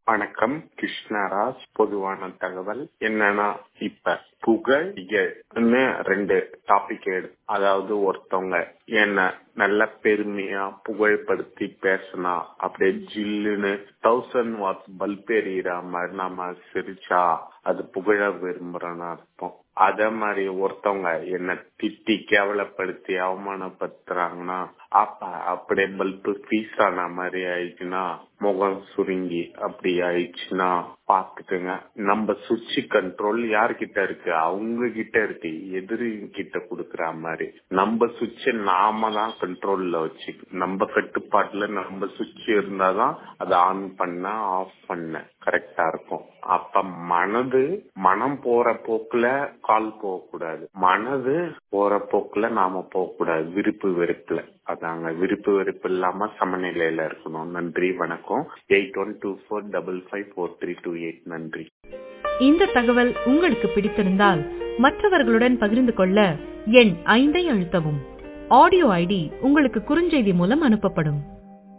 வணக்கம் கிருஷ்ணராஜ் பொதுவான தகவல் என்னன்னா இப்ப புகழ் இகழ்னு ரெண்டு டாபிக் எடு அதாவது ஒருத்தவங்க என்ன நல்ல பெருமையா புகழ்படுத்தி பேசினா அப்படியே ஜில்லுன்னு தௌசண்ட் வாட்ஸ் பல்ப் எறிகிற மாதிரி நம்ம சிரிச்சா அது புகழ விரும்புறோம்னு அர்த்தம் அதே மாதிரி ஒருத்தவங்க என்ன திட்டி கேவலப்படுத்தி அவமானப்படுத்துறாங்கன்னா அப்ப அப்படியே பல்பு ஃபீஸ் ஆன மாதிரி ஆயிடுச்சுன்னா முகம் சுருங்கி அப்படி ஆயிடுச்சுன்னா பாத்துக்கோங்க நம்ம சுவிட்ச் கண்ட்ரோல் யார்கிட்ட இருக்கு அவங்க கிட்ட இருக்கு எதிரி கிட்ட குடுக்கற மாதிரி நம்ம சுவிட்ச நாம தான் கண்ட்ரோல்ல வச்சு நம்ம கட்டுப்பாட்டுல நம்ம சுவிட்ச் இருந்தாதான் அதை ஆன் பண்ண ஆஃப் பண்ண கரெக்டா இருக்கும் அப்ப மனது மனம் போற போக்குல கால் போக கூடாது மனது போற போக்குல நாம போக கூடாது விருப்பு வெறுப்புல அதாங்க விருப்பு வெறுப்பு இல்லாம சமநிலையில இருக்கணும் நன்றி வணக்கம் eight one two four double five four three two eight நன்றி இந்த தகவல் உங்களுக்கு பிடித்திருந்தால் மற்றவர்களுடன் பகிர்ந்து கொள்ள எண் ஐந்தை அழுத்தவும் ஆடியோ ஐடி உங்களுக்கு குறுஞ்செய்தி மூலம் அனுப்பப்படும்